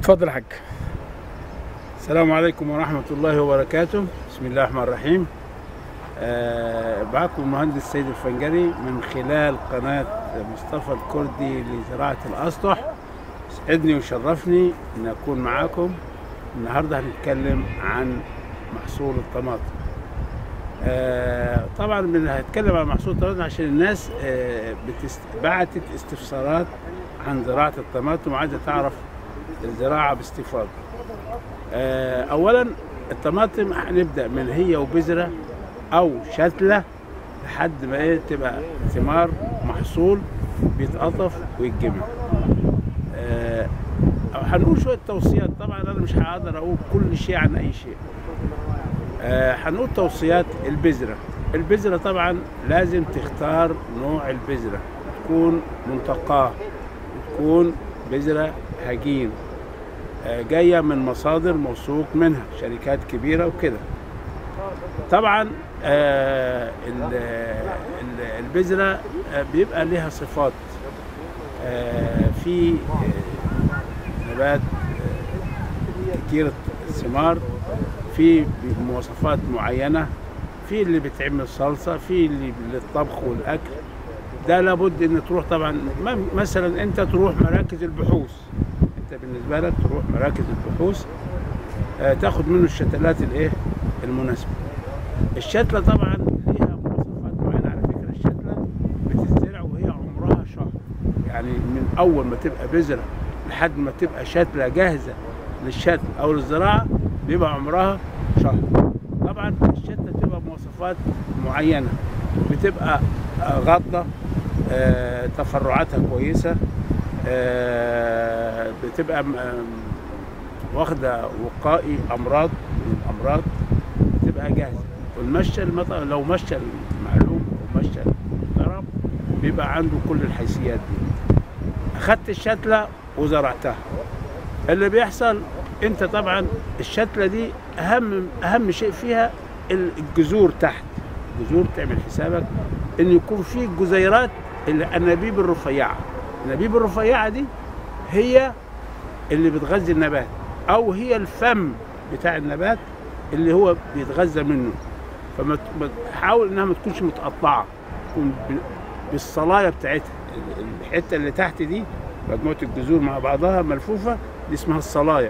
اتفضل يا حاج السلام عليكم ورحمة الله وبركاته بسم الله الرحمن الرحيم آه معكم المهندس سيد الفنجري من خلال قناة مصطفى الكردي لزراعة الأسطح سعدني وشرفني أن أكون معاكم النهاردة هنتكلم عن محصول الطماطم آه طبعا من هتكلم عن محصول الطماطم عشان الناس آه بتست... بعتت استفسارات عن زراعة الطماطم وعايزة تعرف الزراعة باستفاضة آه، اولا الطماطم هنبدا من هي وبذره او شتله لحد ما ايه تبقى ثمار محصول بيتقطف ويتجمع آه، هنقول شويه توصيات طبعا انا مش هقدر اقول كل شيء عن اي شيء آه، هنقول توصيات البذره البذره طبعا لازم تختار نوع البذره تكون منتقاه تكون بذره هجين آه، جايه من مصادر موثوق منها شركات كبيره وكده طبعا آه، ال- ال- البذره آه، بيبقى لها صفات آه، في آه، نبات آه، كتير الثمار في مواصفات معينه في اللي بتعمل صلصه في اللي للطبخ والاكل ده لابد ان تروح طبعا م- مثلا انت تروح مراكز البحوث انت بالنسبه لك تروح مراكز البحوث آه، تاخد منه الشتلات الايه المناسبه الشتله طبعا ليها مواصفات معينه على فكره الشتله بتزرع وهي عمرها شهر يعني من اول ما تبقى بذره لحد ما تبقى شتله جاهزه للشتل او للزراعه بيبقى عمرها شهر طبعا الشتله بتبقى مواصفات معينه بتبقى آه، غاضه آه، تفرعاتها كويسه آه، بتبقى م- آم، واخده وقائي امراض من الامراض بتبقى جاهزه والمشى المط... لو مشى المعلوم او مشى المحترم بيبقى عنده كل الحيثيات دي اخدت الشتله وزرعتها اللي بيحصل انت طبعا الشتله دي اهم اهم شيء فيها الجذور تحت جذور تعمل حسابك ان يكون في جزيرات الانابيب الرفيعه الانابيب الرفيعه دي هي اللي بتغذي النبات او هي الفم بتاع النبات اللي هو بيتغذى منه فما ت- ما تحاول انها ما تكونش متقطعه تكون ب- بالصلايه بتاعتها ال- الحته اللي تحت دي مجموعه الجذور مع بعضها ملفوفه دي اسمها الصلايه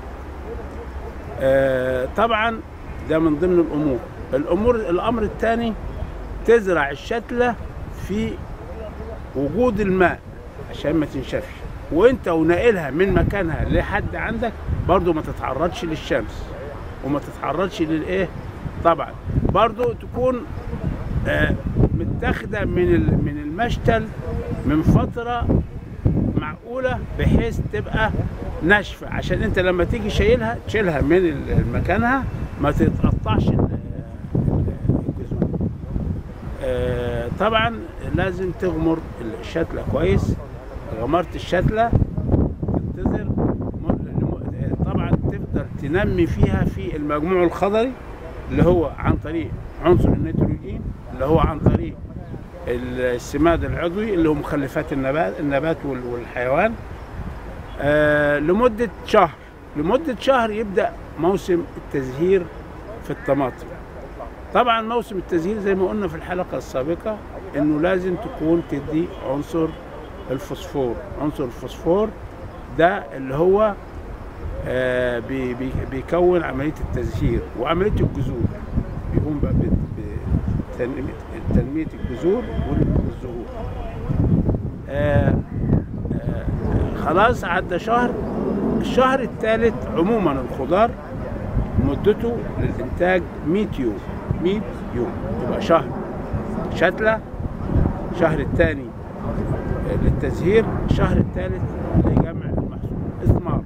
آه طبعا ده من ضمن الامور الامور الامر الثاني تزرع الشتله في وجود الماء عشان ما تنشفش وانت وناقلها من مكانها لحد عندك برضو ما تتعرضش للشمس وما تتعرضش للايه طبعا برضو تكون آه متاخده من ال- من المشتل من فتره معقوله بحيث تبقى ناشفه عشان انت لما تيجي شايلها تشيلها من ال- مكانها ما تتقطعش ال- الجذور آه، طبعا لازم تغمر الشتلة كويس غمرت الشتلة تنتظر م- لم- طبعا تقدر تنمي فيها في المجموع الخضري اللي هو عن طريق عنصر النيتروجين اللي هو عن طريق السماد العضوي اللي هو مخلفات النبات النبات وال- والحيوان آه، لمدة شهر لمدة شهر يبدأ موسم التزهير في الطماطم طبعا موسم التزهير زي ما قلنا في الحلقة السابقة انه لازم تكون تدي عنصر الفوسفور عنصر الفوسفور ده اللي هو آه بي بي بيكون عملية التزهير وعملية الجذور بيقوم بقى بتنمية تنمية الجذور والزهور آه آه خلاص عدى شهر الشهر الثالث عموما الخضار مدته للإنتاج 100 يوم 100 يوم يبقى شهر شتلة شهر الثاني للتزهير الشهر الثالث لجمع المحصول إثمار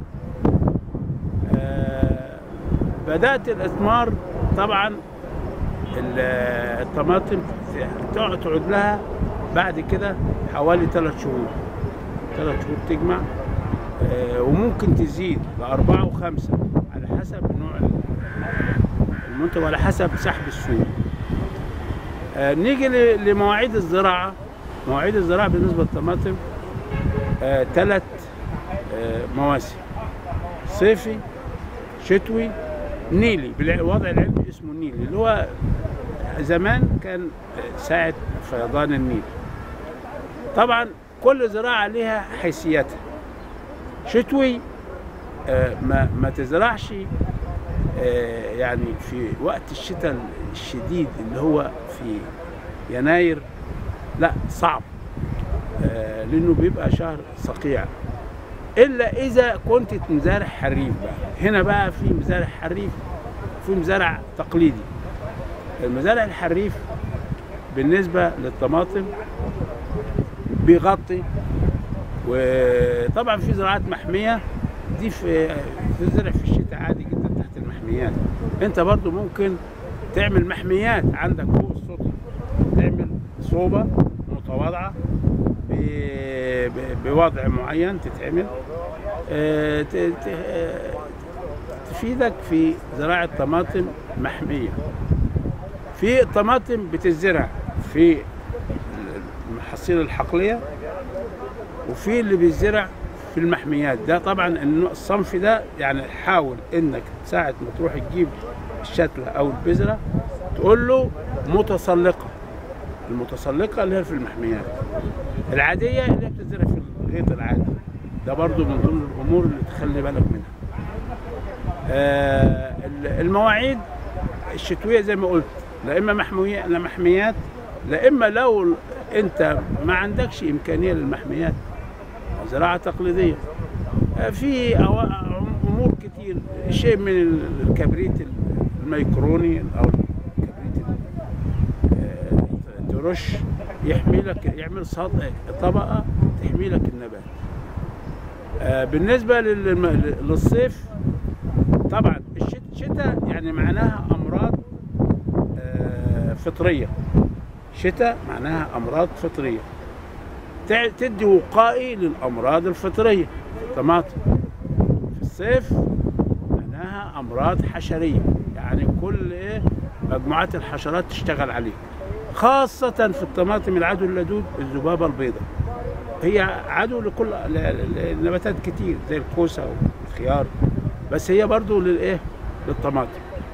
آه بدأت الإثمار طبعا ال- الطماطم تقعد تقعد لها بعد كده حوالي ثلاث شهور ثلاث شهور تجمع آه، وممكن تزيد لأربعة وخمسة على حسب نوع المنتج وعلى حسب سحب السوق آه، نيجي ل- لمواعيد الزراعة مواعيد الزراعة بالنسبة للطماطم ثلاث مواسم صيفي شتوي نيلي بالوضع العلمي اسمه نيلي اللي هو زمان كان ساعة فيضان النيل طبعا كل زراعة لها حيثياتها شتوي آه، ما ما تزرعش آه، يعني في وقت الشتاء الشديد اللي هو في يناير لا صعب آه، لانه بيبقى شهر صقيع الا اذا كنت مزارع حريف بقى هنا بقى في مزارع حريف في مزارع تقليدي المزارع الحريف بالنسبه للطماطم بيغطي وطبعا في زراعات محميه دي في تزرع في الشتاء عادي جدا تحت المحميات انت برضو ممكن تعمل محميات عندك فوق السطح تعمل صوبه متواضعه ب- ب- بوضع معين تتعمل آه، ت- ت- آه، تفيدك في زراعه طماطم محميه في طماطم بتزرع في المحاصيل الحقليه وفي اللي بيزرع في المحميات ده طبعا النوع- الصنف ده يعني حاول انك ساعة ما تروح تجيب الشتلة او البذرة تقول له متسلقة المتسلقة اللي هي في المحميات العادية اللي هي بتزرع في الغيط العادي ده برضو من ضمن الامور اللي تخلي بالك منها آه، المواعيد الشتوية زي ما قلت لا اما محمية لا محميات لا اما لو انت ما عندكش امكانيه للمحميات زراعه تقليديه آه، في أوا- امور كتير شيء من الكبريت الميكروني او الكبريت آه، ترش يحمي لك يعمل سطح طبقه تحمي لك النبات آه، بالنسبه للم- للصيف طبعا الشتاء يعني معناها امراض آه، فطريه شتاء معناها امراض فطريه تع- تدي وقائي للامراض الفطريه في الطماطم في الصيف معناها امراض حشريه يعني كل ايه مجموعات الحشرات تشتغل عليه خاصة في الطماطم العدو اللدود الذبابة البيضاء هي عدو لكل ل- ل- النباتات كتير زي الكوسة والخيار بس هي برضو للايه للطماطم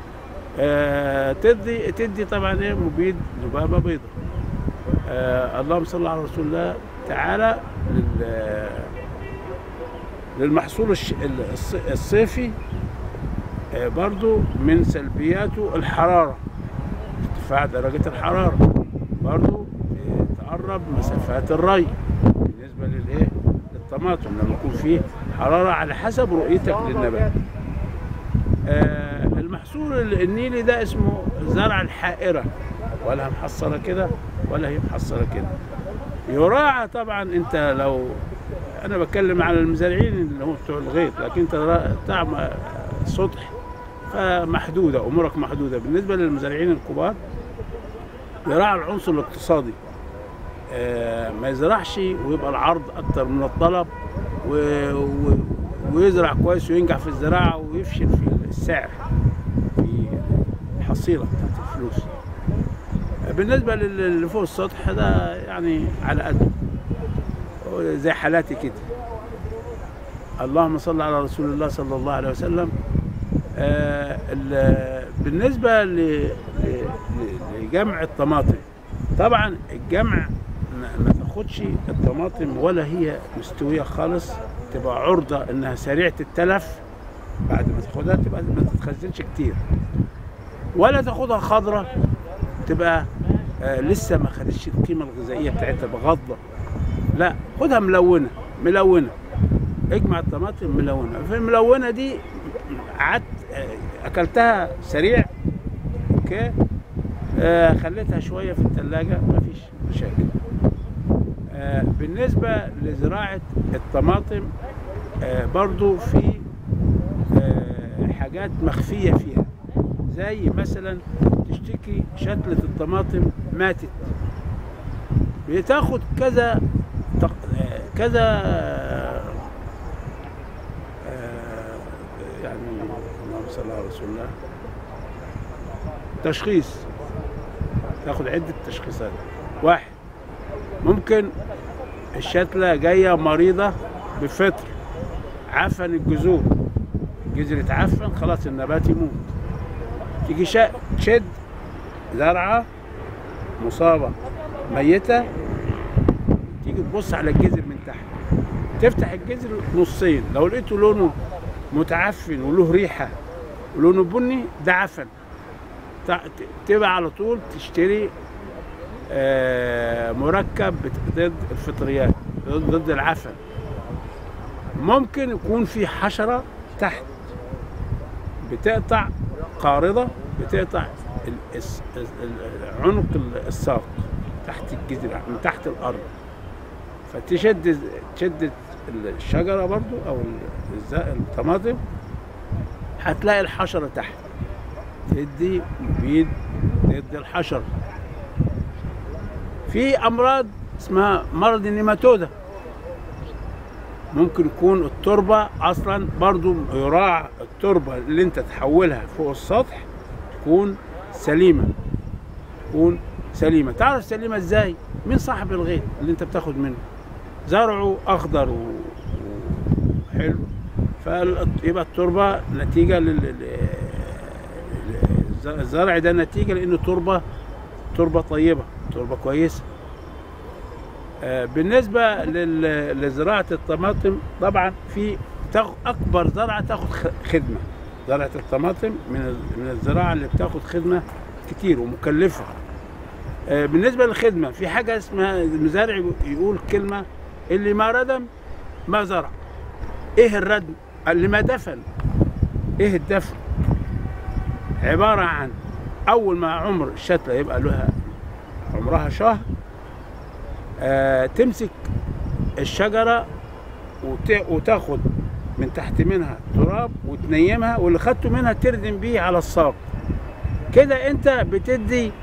آه تدي تدي طبعا ايه مبيد ذبابة بيضاء آه اللهم صل على رسول الله تعالى لل للمحصول الش- الص- الصيفي آه، برضو من سلبياته الحرارة ارتفاع درجة الحرارة برضو آه، تقرب مسافات الري بالنسبة للايه للطماطم لما يكون فيه حرارة على حسب رؤيتك للنبات آه، المحصول النيلي ده اسمه زرع الحائرة ولا محصلة كده ولا هي محصلة كده يراعى طبعا انت لو انا بتكلم على المزارعين اللي هم بتوع الغيط لكن انت را- بتاع م- سطح فمحدوده امورك محدوده بالنسبه للمزارعين الكبار يراعى العنصر الاقتصادي آه، ما يزرعش ويبقى العرض اكتر من الطلب و... و... ويزرع كويس وينجح في الزراعه ويفشل في السعر في الحصيله بتاعت الفلوس بالنسبه لل- اللي فوق السطح ده يعني على قده زي حالاتي كده اللهم صل على رسول الله صلى الله عليه وسلم آه ال- بالنسبة ل- ل- ل- لجمع الطماطم طبعا الجمع ما- ما تاخدش الطماطم ولا هي مستوية خالص تبقى عرضة انها سريعة التلف بعد ما تاخدها تبقى ما تتخزنش كتير ولا تاخدها خضرة تبقى آه لسه ما خدتش القيمة الغذائية بتاعتها بغضة لا خدها ملونة ملونة اجمع الطماطم ملونة في الملونة دي قعدت آه، اكلتها سريع اوكي آه خليتها شوية في الثلاجة مفيش مشاكل آه بالنسبة لزراعة الطماطم آه برضو في آه حاجات مخفية فيها زي مثلا تشتكي شتلة الطماطم ماتت بتاخد كذا تق- آه، كذا آه، يعني اللهم صل على رسول الله تشخيص تاخد عدة تشخيصات واحد ممكن الشتلة جاية مريضة بفطر عفن الجذور الجذر يتعفن خلاص النبات يموت تيجي شا- تشد زرعه مصابه ميته تيجي تبص على الجذر من تحت تفتح الجذر نصين لو لقيته لونه متعفن وله ريحه ولونه بني ده عفن تع- ت- تبقى على طول تشتري آه، مركب بت- ضد الفطريات ضد ضد العفن ممكن يكون في حشرة تحت بتقطع قارضة بتقطع ال- الس- ال- ال- عنق ال- الساق تحت الجذر من تحت الأرض فتشد تشد الشجرة برضو أو ال- الز- الطماطم هتلاقي الحشرة تحت تدي مبيد ضد الحشرة في أمراض اسمها مرض النيماتودا ممكن يكون التربة أصلا برضو يراعى التربة اللي أنت تحولها فوق السطح تكون سليمة تكون سليمة تعرف سليمة إزاي؟ من صاحب الغيط اللي أنت بتاخد منه زرعه أخضر و- وحلو فيبقى التربة نتيجة لل لل- الزرع ده نتيجة لأنه تربة تربة طيبة تربة كويسة آه، بالنسبة لل- لزراعة الطماطم طبعا في تاخ- أكبر زرعة تاخد خ- خدمة زراعة الطماطم من ال- من الزراعة اللي بتاخد خدمة كتير ومكلفة آه، بالنسبة للخدمة في حاجة اسمها المزارع يقول كلمة اللي ما ردم ما زرع ايه الردم اللي ما دفن ايه الدفن عبارة عن أول ما عمر الشتلة يبقى لها عمرها شهر آه تمسك الشجرة وت- وتاخد من تحت منها تراب وتنيمها واللي خدته منها تردم بيه على الساق كده انت بتدي